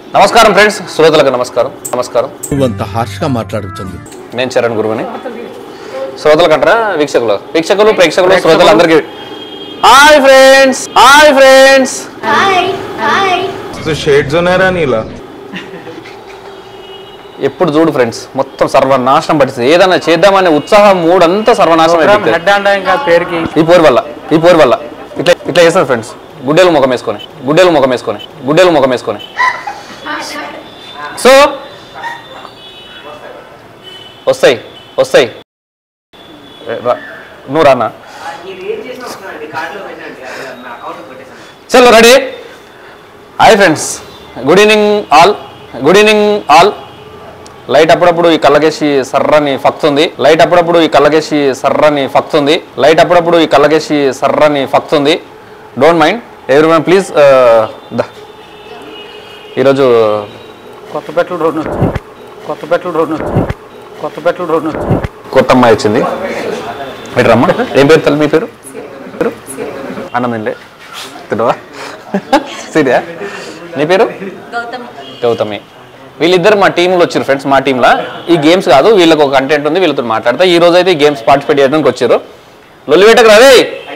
నమస్కారం ఫ్రెండ్స్ శ్రోతలకు నమస్కారం నమస్కారం నువ్వంత హార్ష్గా మాట్లాడుతుంది నేను చరణ్ గురువుని శ్రోతలకు అంటారా వీక్షకులు వీక్షకులు ప్రేక్షకులు శ్రోతలు అందరికీ hi friends hi friends hi hi షేడ్స్ ఉన్నారా నీలా ఎప్పుడు చూడు ఫ్రెండ్స్ మొత్తం సర్వనాశనం పట్టింది ఏదైనా చేద్దామనే ఉత్సాహం మూడు అంతా సర్వనాశనం అయిపోతుంది హెడ్ అండ ఇంకా పేరుకి ఈ పోరు వల్ల ఈ పోరు వల్ల ఇట్లా ఇట్లా చేస్తారు ఫ్రెండ్స్ గుడ్డెలు ముఖం వేసుకొని గుడ్డెలు ముఖం వేసుకొని గుడ్డెలు ముఖం వేసుకొని సో వస్తాయి వస్తాయి ఏ, రా. నువ్వు రానా చలో ready hi friends good evening all good evening all light అప్పుడప్పుడు ఈ కళ్ళకేసి సర్రని ఫక్తుంది లైట్ అప్పుడప్పుడు ఈ కళ్ళకేసి సర్రని ఫక్తుంది లైట్ అప్పుడప్పుడు ఈ కళ్ళకేసి సర్రని ఫక్తుంది don't mind every one please the ఈరోజు కొత్త పెట్రోల్ రోడ్ నుంచి కొత్త పెట్రోల్ రోడ్ నుంచి కొత్త పెట్రోల్ రోడ్ నుంచి కొత్త అమ్మాయి వచ్చింది మీరు రమ్మా ఏం పేరు తల్లి మీ పేరు పేరు ఆనందంలే తినవా సరియా నీ పేరు గౌతమి వీళ్ళిద్దరు మా టీంలో వచ్చారు ఫ్రెండ్స్ మా టీంలో ఈ గేమ్స్ కాదు వీళ్ళకి ఒక కంటెంట్ ఉంది వీళ్ళతో మాట్లాడతా ఈ రోజు అయితే ఈ గేమ్స్ పార్టిసిపేట్ చేయడానికి వచ్చారు లొల్లివేటకు రాదే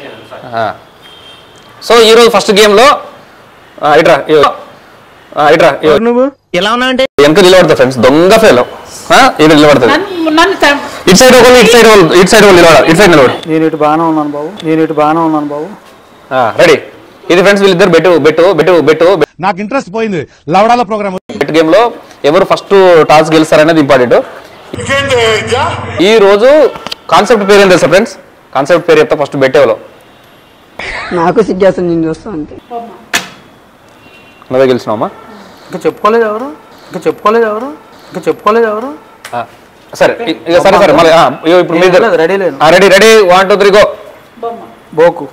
సో ఈ రోజు ఫస్ట్ గేమ్లో ఇట్రా ఇగో. ఆ, ఇట్రా ఇగో. నువ్వు ఎలా ఉన్నా అంటే వెనక నిలబడతా ఫ్రెండ్స్ దొంగ ఫెలో ఇక్కడ నిలబడుతుంది ఇటు సైడ్ ఒకళ్ళు ఇటు సైడ్ వాళ్ళు ఇటు సైడ్ వాళ్ళు నిలబడాలి ఇటు సైడ్ నిలబడు నేను ఇటు బాగానే ఉన్నాను బాబు నేను ఇటు బాగానే ఉన్నాను బాబు రెడీ ఇది ఫ్రెండ్స్ వీళ్ళిద్దరు బెట్టు బెట్టు బెట్టు బెట్టు నాకు ఇంట్రెస్ట్ పోయింది లవడాల ప్రోగ్రామ్ బెట్ గేమ్ లో ఎవరు ఫస్ట్ టాస్ గెలుస్తారనేది ఇంపార్టెంట్ ఈ రోజు కాన్సెప్ట్ పేరు ఏం తెలుసా ఫ్రెండ్స్ కాన్సెప్ట్ పేరు చెప్తా ఫస్ట్ బెట్టేవలో నాకు సిగ్గేస్తుంది నేను చూస్తా అంతే నువ్వే గెలిచినావమ్మా ఇంకా చెప్పుకోలేదు ఎవరు ఇంకా చెప్పుకోలేదు ఎవరు ఇంకా చెప్పుకోలేదు ఎవరు ఆ, సరే ఇ- ఇక సరే సరే మళ్ళీ ఆ, ఇగో ఇప్పుడు మీ లేదు, రెడీ లేదు ready ready one two three go బోకు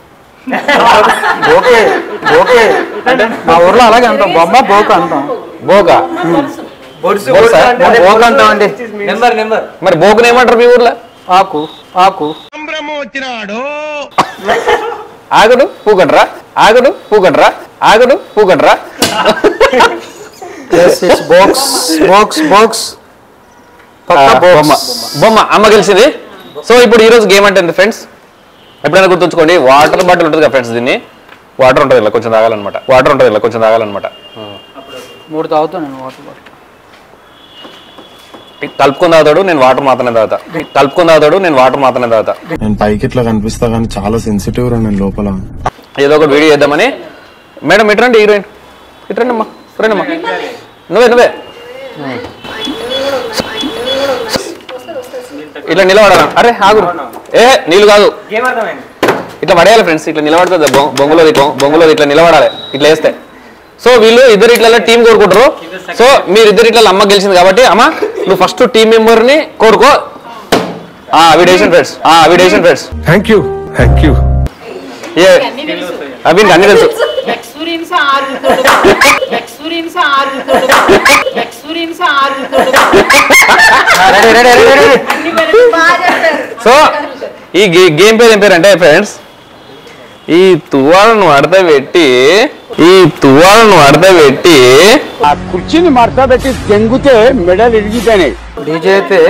ఓకే ఓకే మా ఊర్లో అలాగే అంటాం బొమ్మ బోకు అంటాం బోకా బోసా? మేము బోకు అంటాం అండి మరి బోకుని ఏమంటారు మీ ఊర్లో ఆకు ఆకు ఆగుడు పూకట్రా ఆగుడు పూకట్రా ఆగుడు పూకట్రా బాక్స్ బాక్స్ బాక్స్ ఆ, బొమ్మ బొమ్మ అమ్మ గెలిచింది సో ఇప్పుడు ఈ రోజు గేమ్ అంటే ఫ్రెండ్స్ ఎప్పుడైనా గుర్తుంచుకోండి వాటర్ బాటిల్ ఉంటుంది కదా ఫ్రెండ్స్ దీన్ని వాటర్ ఉంటుంది ఇలా కొంచెం తాగాలన్నమాట వాటర్ ఉంటుంది ఇలా కొంచెం తాగాలన్నమాట మూడు తాగుతాను నేను వాటర్ బాటిల్ కలుపుకొని తాగుతాడు నేను వాటర్ మాత్రమే తాగుతా కలుపుకొని తాగుతాడు నేను వాటర్ మాత్రమే తాగుతా నేను పైకి ఇట్లా కనిపిస్తా కానీ చాలా సెన్సిటివ్ రా నేను లోపల ఏదో ఒకటి వీడియో చేద్దామని మేడం ఇట్రండి హీరోయిన్ ఇట్రండి అమ్మా రండి అమ్మా నువ్వే నువ్వే ఇట్లా నిలబడాలా అరే ఆగు ఏ నీళ్ళు కాదు ఇట్లా పడేయాలి ఫ్రెండ్స్ ఇట్లా నిలబడుతుంది బొ- బొంగులోది బొ- బొంగులోది ఇట్లా నిలబడాలి ఇట్లా వేస్తే సో వీళ్ళు ఇద్దరు ఇట్లా టీం కోరుకుంటారు సో మీరు ఇద్దరు ఇట్లా అమ్మ గెలిచింది కాబట్టి అమ్మ నువ్వు ఫస్ట్ టీం మెంబర్ ని కోరుకో ఆ వీడేషన్ ఫ్రెండ్స్ ఆ వీడేషన్ friends thank you thank you ఏ అవి అన్ని తెలుసు ఎక్స్పీరియన్స్ ఆరుగుతాడు ఎక్స్పీరియన్స్ ఆరుగుతాడు ఎక్స్పీరియన్స్ ఆరుగుతాడు రెడీ రెడీ రెడీ రెడీ అన్ని వెరైటీ బాగా చెప్పారు సో ఈ గే- గేమ్ పేరు ఏం పేరు అంటే ఫ్రెండ్స్ ఈ తువ్వాలను అడత పెట్టి ఈ తువ్వాలను అడత పెట్టి డీజే అయితే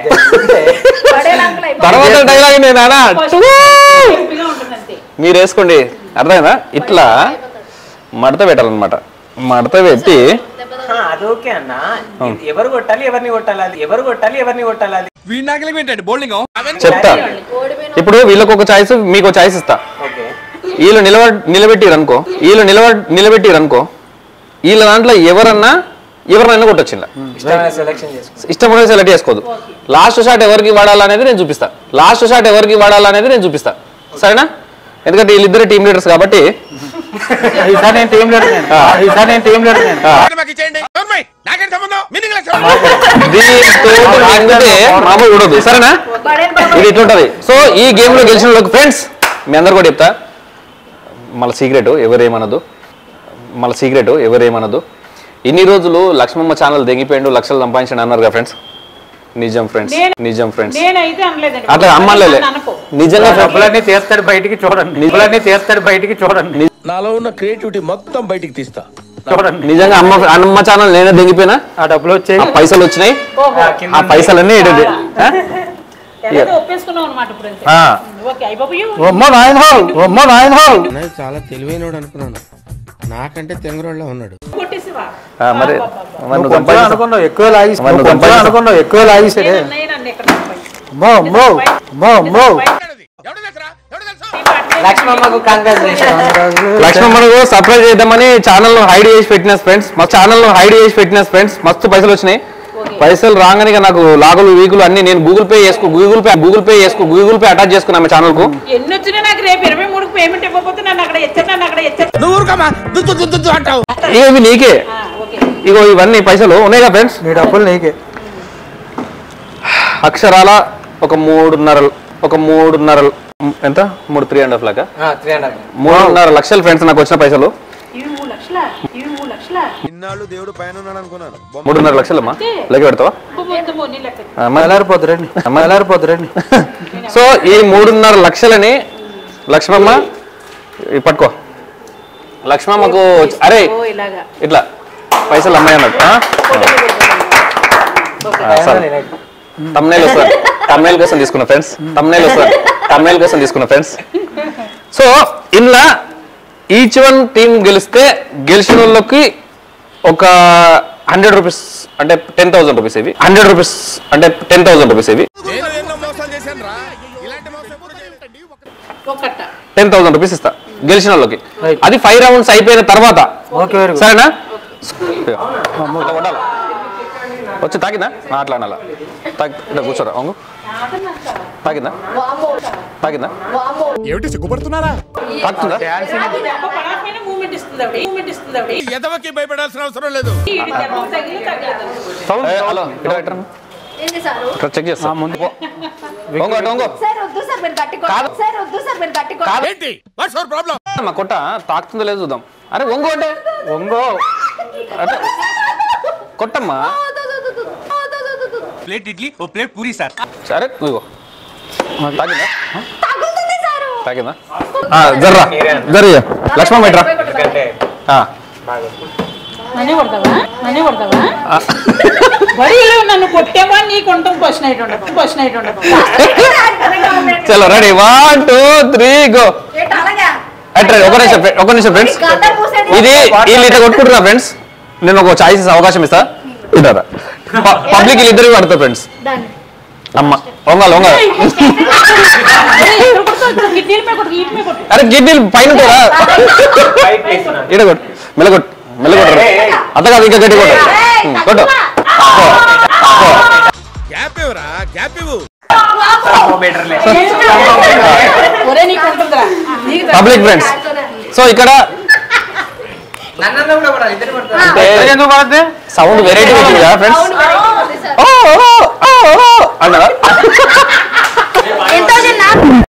తర్వాత డైలాగ్ నేను నానా హ్యాపీగా ఉంటుంది అంతే మీరు వేసుకోండి అర్థమైందా ఇట్లా మడత పెట్టాలన్నమాట మడత పెట్టి అది ఓకే అన్న ఎవరు కొట్టాలి ఎవరిని కొట్టాలి అది ఎవరు కొట్టాలి ఎవరిని కొట్టాలి అది చెప్తా ఇప్పుడు వీళ్ళకి ఒక చాయిస్ మీకు ఒక చాయిస్ ఇస్తా ఓకే వీళ్ళు నిలబ నిలబెట్టిరు అనుకో వీళ్ళు నిలబ నిలబెట్టిరు అనుకో వీళ్ళ దాంట్లో ఎవరన్నా ఎవరినైనా కొట్టొచ్చు ఇలా ఇష్టమైన సెలెక్షన్ చేసుకో ఇష్టం కూడా సెలెక్ట్ చేసుకోదు లాస్ట్ షాట్ ఎవరికి వాడాలనేది నేను చూపిస్తా లాస్ట్ షాట్ ఎవరికి వాడాలనేది నేను చూపిస్తా సరేనా ఎందుకంటే వీళ్ళిద్దరు టీం లీడర్స్ కాబట్టి ఈసారి నేను టీం లీడర్ నేను ఈసారి నేను టీం లీడర్ నేను ఆ, దీంతో అందితే మామూలు ఉండదు సరేనా ఇది ఇట్లుంటది సో ఈ గేమ్ లో గెలిచిన వాళ్ళకి ఫ్రెండ్స్ మీ అందరు కూడా చెప్తా మళ్ళీ సీక్రెట్ ఎవరేమనదు మళ్ళీ సీక్రెట్ ఎవరేమనదు ఇన్ని రోజులు లక్ష్మమ్మ ఛానల్ తెగిపోయిండు లక్షలు సంపాదించండి అన్నారు కదా ఫ్రెండ్స్ నిజం ఫ్రెండ్స్ నేను- నిజం ఫ్రెండ్స్ నేనైతే అనలేదండి అట్లా అమ్మలే నన్ను అనుకో నిజంగా friends. డబ్బులన్నీ తీస్తాడు బయటికి చూడండి డబ్బులన్నీ తీస్తాడు బయటికి చూడండి నాలో ఉన్న క్రియేటివిటీ మొత్తం బయటికి తీస్తా చూడండి నిజంగా అమ్మ అమ్మ ఛానల్ నేనే దిగిపోయినా ఆ డబ్బులు వచ్చాయి ఆ పైసలు వచ్చినాయి ఓహో ఆ పైసలన్నీ ఈడ- ఆ? ఎలాగో ఒప్పేసుకున్నావు అనమాట ఇప్పుడు అంతే ఆ. ఓకే అయిపోయి ఒమ్మ నాయన ఒమ్మ నాయన చాలా తెలివైనడు అనుకున్నాను నాకంటే తెంగరోళ్ళ ఉన్నాడు కొట్టేసివా ఆ, మరి మరి నువ్వు కొంచెం సంపాదించు. అనుకున్నావు ఎక్కువ లాగేసి మరి నువ్వు కొంచెం సంపాదించు. అనుకున్నావు ఎక్కువ లాగేసాడే అన్నయ్య నన్ను ఎక్కడ మో మో మో మో లక్ష్మమ్మకు కంగ్రాచులేషన్ లక్ష్మమ్మకు సర్ప్రైజ్ చేద్దామని ఛానల్ ను హైడ్ చేసి పెట్టిన ఫ్రెండ్స్ మా ఛానల్ ను హైడ్ చేసి పెట్టిన ఫ్రెండ్స్ మస్తు పైసలు వచ్చినాయి పైసలు రాగానే ఇక నాకు లాగులు వీగులు అన్ని నేను గూగుల్ పే చేసుకో గూగుల్ పే గూగుల్ పే చేసుకో గూగుల్ పే అటాచ్ చేసుకున్నా మా ఛానల్ కు ఎన్ని వచ్చినా నాకు రేపు ఇరవై మూడుకి పేమెంట్ ఇవ్వకపోతే నన్ను అక్కడ ఎచ్చారు నన్ను అక్కడ ఎచ్చారు నువ్వు ఊరుకోమా దుద్దు దుద్దు దుద్దు అంటావు ఇక ఇవి నీకే ఓకే ఇగో ఇవన్నీ పైసలు ఉన్నాయిగా ఫ్రెండ్స్ నీ డబ్బులు నీకే అక్షరాల ఒక మూడున్నర ఒక మూడున్నర ఎంత మూడు త్రీ అండ్ హాఫ్ లాగా త్రీ హండ్రెడ్ మూడున్నర లక్షల ఫ్రెండ్స్ నాకు వచ్చిన పైసలు ఇవి మూడు లక్షల ఇవి మూడు లక్షల ఇన్నాళ్ళు దేవుడు పైన ఉన్నాడు అనుకున్నాను మూడున్నర లక్షలమ్మా లెక్క పెడతావా బొమ్మ నీ లెక్క ఆ, మరి- ఎలారిపోద్దు రండి ఎలారిపోద్దు రండి సో ఈ మూడున్నర లక్షలని లక్ష్మమ్మ ఇవి పట్టుకో లక్ష్మమ్మకు అరే ఓ ఇలాగా ఇట్లా పైసలు అమ్మాయి అన్నట్టు ఆ? ఆ, సరే తమ్నేల్ వస్తుంది తమ్నేల్ కోసం తీసుకున్న ఫ్రెండ్స్ తమ్నేల్ వస్తుంది తమ్నేల్ కోసం తీసుకున్న ఫ్రెండ్స్ సో ఇందులో ఈచ్ వన్ టీం గెలిస్తే గెలిచిన వాళ్ళకి ఒక హండ్రెడ్ రూపీస్ అంటే టెన్ థౌసండ్ రూపీస్ ఇవి హండ్రెడ్ రూపీస్ అంటే టెన్ థౌసండ్ రూపీస్ ఇవి నేను ఎన్నో మోసాలు చేశాను రా ఇలాంటి మోసం ఎప్పుడు చేయలేదు. ఒకట టెన్ థౌసండ్ రూపీస్ ఇస్తా గెలిచిన వాళ్ళకి Right. అది ఫైవ్ రౌండ్స్ అయిపోయిన తర్వాత ఓకే వెరీ గుడ్ సరేనా ఇట్లా కొట్టాలా? వచ్చి తాకిందా ఆ, అట్లా అనాలా తాకి ఇట్లా కూర్చోరా అవును తాకిందా తాకిందా ఏమిటి సిగ్గుపడుతున్నారా తాకుతుందా దెబ్బ పడకపోయినా మూమెంట్ ఇస్తుంది ఆవిడ మూమెంట్ ఇస్తుంది ఆవిడ ఎదవకి భయపడాల్సిన అవసరం లేదు ఈ దెబ్బ తగిలి తగ్గలేదు ఏ, హలో ఇట్లా పెట్టరా ఏంటి సారు ఇక్కడ చెక్ చేస్తా ముందు ఒంగో అటు ఒంగో సార్ వద్దు సార్ మీరు గట్టి కొట్టండి. సార్ వద్దు సార్ మీరు గట్టి కొట్టండి. ఏంటి వాట్స్ యువర్ ప్రాబ్లం మా కొట్ట తాకుతుందో లేదో చూద్దాం అరే ఒంగో అంటే ఒంగో అరే కొట్టమ్మా వద్దు, వద్దు, వద్దు, వద్దు, వద్దు, వద్దు, వద్దు. ప్లేట్ ఇడ్లీ ఓ ప్లేట్ పూరి సార్ సరే ఇగో తాకిందా తగులుతుంది సారు తాకిందా ఆ, జర్రా జర్ర లక్ష్మణ్ బయట్రా ఎందుకంటే ఆ. నన్నే కొడతావా నన్నే కొడతావా బడిలో నన్ను కొట్టేవా నీ కొంటాం క్వశ్చన్ అయితే ఉండదు క్వశ్చన్ అయితే ఉండదు చలో ready one two three go ఏంటి అలాగా? అట్రా ఒక నిమిషం ఫ్రె- ఒక నిమిషం ఫ్రెండ్స్ గంట పూసేది. ఇది వీళ్ళు ఇట్లా కొట్టుకుంటున్నా ఫ్రెండ్స్ నేను ఒక చాయిస్ అవకాశం ఇస్తా ఇదారా పబ్లిక్ వీళ్ళు ఇద్దరు పడతారు ఫ్రెండ్స్ Done. అమ్మ ఒంగాలి ఒంగాలి కిడ్నీల మీద కొట్టు ఇటు మీద కొట్టు అరే గిడ్డీలు పైన ఉంటారా ఫైట్ చేస్తున్నాను ఈడ కొట్టు మెల్లగొట్టు మెల్లగొట్టరు అంత కాదు ఇంకా గట్టి కొట్టు ఉమ్, కొట్టు గ్యాప్ ఇవ్వరా గ్యాప్ ఇవ్వు బెటర్ లే ఒరే నీకు ఉంటుందిరా నీకు పబ్లిక్ ఫ్రెండ్స్ సో ఇక్కడ నన్ను కూడా పడాలి ఇద్దరు పడతారు అంటే ఎందుకు పడద్ది సౌండ్ వెరైటీ వచ్చింది కదా ఫ్రెండ్స్ అవును, అవును, సార్. ఓ ఓ ఓ ఓ అన్నారా ఎంత వచ్చిందా?